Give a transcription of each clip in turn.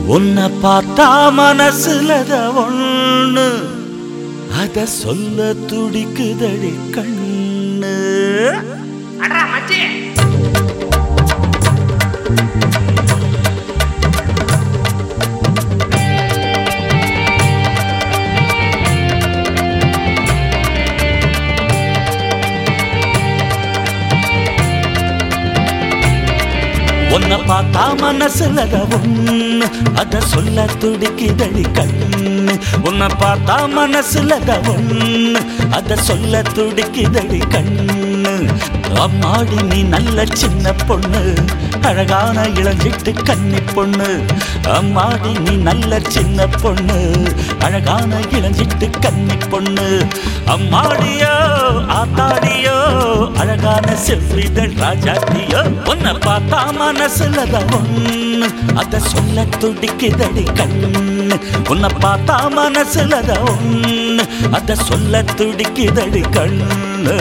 உன்னை பார்த்தா மனசுலத ஒண்ணு அத சொல்ல துடிக்குதடி கண்ணு அடா மச்சி உன்னை பார்த்தா மனசுலத ஒண்ணு அத சொல்ல துடிக்குதடி கண்ணு உன்னை பார்த்தா மனசுலத ஒண்ணு அத சொல்ல துடிக்குதடி கண்ணு அம்மாடி நீ நல்ல சின்ன பொண்ணு அழகான இளஞ்சிட்டு கன்னி பொண்ணு அம்மாடி நீ நல்ல சின்ன பொண்ணு அழகான இளஞ்சிட்டு கன்னி பொண்ணு அம்மாடியோ ஆத்தாடியோ அழகான செவ்விதழ் ராஜாத்தியோ உன்னை பார்த்தா மனசுலத ஒண்ணு அத சொல்ல துடிக்குதடி கண்ணு உன்னை பார்த்தா மனசுலத ஒண்ணு அத சொல்ல துடிக்குதடி கண்ணு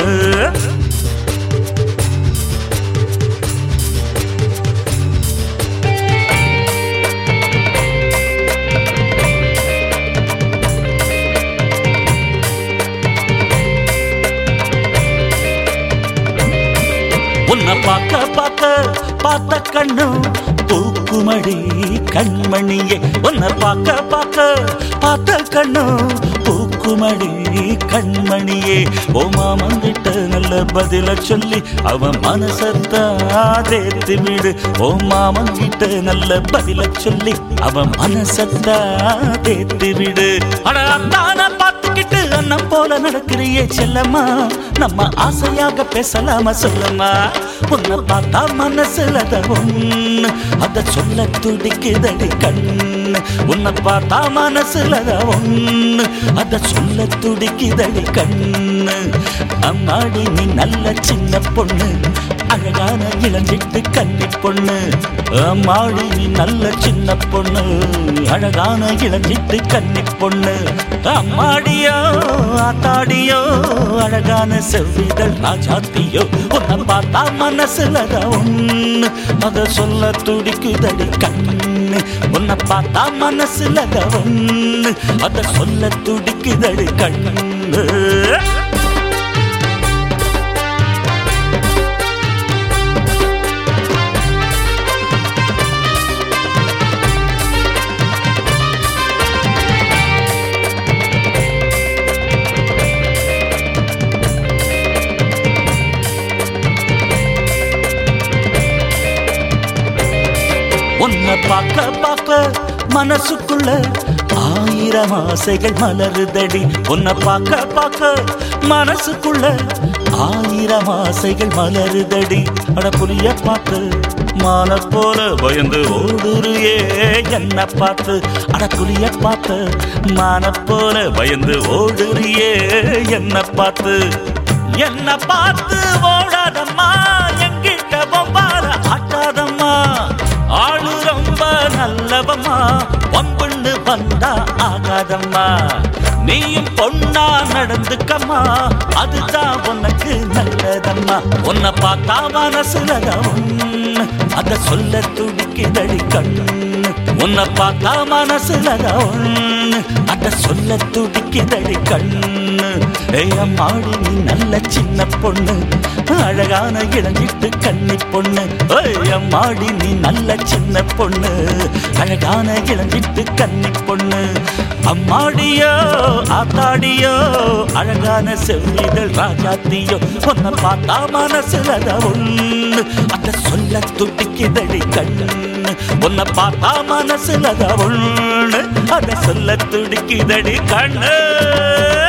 உன்னை பார்க்க பார்க்க பார்த்த கண்ணு பூக்குமடி கண்மணியே உன்னை பார்க்க பார்க்க பார்த்த கண்ணு பூக்குமடி கண்மணியே ஓ மாமங்கிட்ட நல்ல பதில சொல்லி அவன் மனசத்தான் தேர்த்து விடு ஓ மாமங்கிட்ட நல்ல பதில சொல்லி அவன் மனசத்தான் தேர்த்து விடு அட அத்தான பார்த்துக்கிட்டு அண்ணன் போல நடக்கிறியே செல்லம்மா நம்ம ஆசையாக பேசலாமா சொல்லம்மா உன்னை பார்த்தா மனசுல ஒண்ணு அத சொல்ல துடிக்குதடி கண்ணு உன்னை பார்த்தா மனசுல ஒண்ணு அத சொல்ல துடிக்குதடி கண்ணு அம்மாடி நீ நல்ல சின்ன பொண்ணு அழகான இளஞ்சிட்டு கன்னி பொண்ணு அம்மாடி நீ நல்ல சின்ன பொண்ணு அழகான இளஞ்சிட்டு கன்னி பொண்ணு அம்மாடியோ ஆத்தாடியோ அழகான செவ்விதழ் ராஜாத்தியோ உன்னை பார்த்தா மனசுல ஒண்ணு அத சொல்ல துடிக்குதடி கண்ணு உன்னை பார்த்தா மனசுல ஒண்ணு அத சொல்ல துடிக்குதடி கண்ணு உன்னை பார்க்க பார்க்க மனசுக்குள்ள ஆயிரம் ஆசைகள் மலருதடி உன்னை பார்க்க பார்க்க மனசுக்குள்ள ஆயிரம் ஆசைகள் மலருதடி அட புரிய பார்த்து மான போல பயந்து ஓடுறியே என்ன பார்த்து அட புரிய பார்த்து மான போல பயந்து ஓடுறியே என்ன பார்த்து என்ன பார்த்து ஓடாதம்மா எங்கிட்ட பொம்பால ஆட்டாதம்மா ஆளு ரொம்ப நல்லவம்மா வம்புன்னு வந்தா ஆகாதம்மா நீயும் பொண்ணா நடந்துக்கம்மா அதுதான் உனக்கு நல்லதம்மா உன்னை பார்த்தா மனசுல ஒண்ணு அத சொல்ல துடிக்குதடி கண்ணு உன்னை பார்த்தா மனசுல ஒண்ணு அத சொல்ல துடிக்குதடி கண்ணு ஏய் அம்மாடி நீ நல்ல சின்ன பொண்ணு அழகான இளஞ்சிட்டு கன்னி பொண்ணு ஏய் அம்மாடி நீ நல்ல சின்ன பொண்ணு அழகான இளஞ்சிட்டு கன்னி பொண்ணு அம்மாடியோ ஆத்தாடியோ அழகான செவ்விதழ் ராஜாத்தியோ உன்னை பார்த்தா மனசுல ஒண்ணு அத சொல்ல துடிக்குதடி கண்ணு உன்னை பார்த்தா மனசுல ஒண்ணு அத சொல்ல துடிக்குதடி கண்ணு